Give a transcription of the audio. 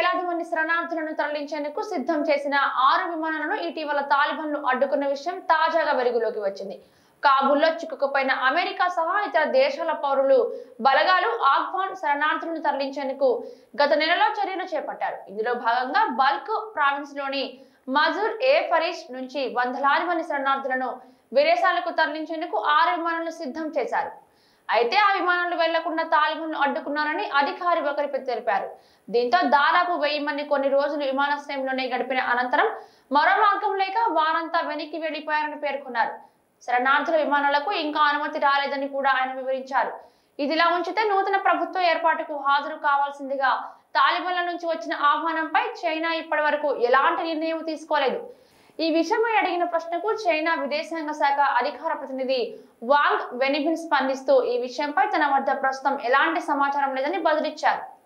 వేలాది మంది శరణార్థులను తరలించేందుకు సిద్ధం చేసిన ఆరు విమానాలను ఇటీవల తాలిబాన్లు అడ్డుకున్న విషయం తాజాగా వెలుగులోకి వచ్చింది కాబూల్లో చిక్కుకుపోయిన అమెరికా సహా ఇతర దేశాల పౌరులు బలగాలు ఆఫ్ఘాన్ శరణార్థులను తరలించేందుకు గత నెలలో చర్యలు చేపట్టారు ఇందులో భాగంగా బల్క్ ప్రావిన్స్ లోని మజూర్ ఏ ఫరీష్ నుంచి వందలాది మంది శరణార్థులను విదేశాలకు తరలించేందుకు ఆరు విమానాలను సిద్ధం చేశారు అయితే ఆ విమానాలు వెళ్లకుండా తాలిబాన్లు అడ్డుకున్నారని అధికారి ఒకరి తెలిపారు దీంతో దాదాపు వెయ్యి మంది కొన్ని రోజులు విమానాశ్రయంలోనే గడిపిన అనంతరం మరో మార్గం లేక వారంతా వెనక్కి వెళ్లిపోయారని పేర్కొన్నారు శరణార్థుల విమానాలకు ఇంకా అనుమతి రాలేదని కూడా ఆయన వివరించారు ఇదిలా ఉంచితే నూతన ప్రభుత్వ ఏర్పాటుకు హాజరు కావాల్సిందిగా తాలిబాన్ల నుంచి వచ్చిన ఆహ్వానంపై చైనా ఇప్పటి వరకు ఎలాంటి నిర్ణయం తీసుకోలేదు ఈ విషయమై అడిగిన ప్రశ్నకు చైనా విదేశాంగ శాఖ అధికార ప్రతినిధి వాంగ్ వెనిబిన్ స్పందిస్తూ ఈ విషయంపై తన వద్ద ప్రస్తుతం ఎలాంటి సమాచారం లేదని బదులిచ్చారు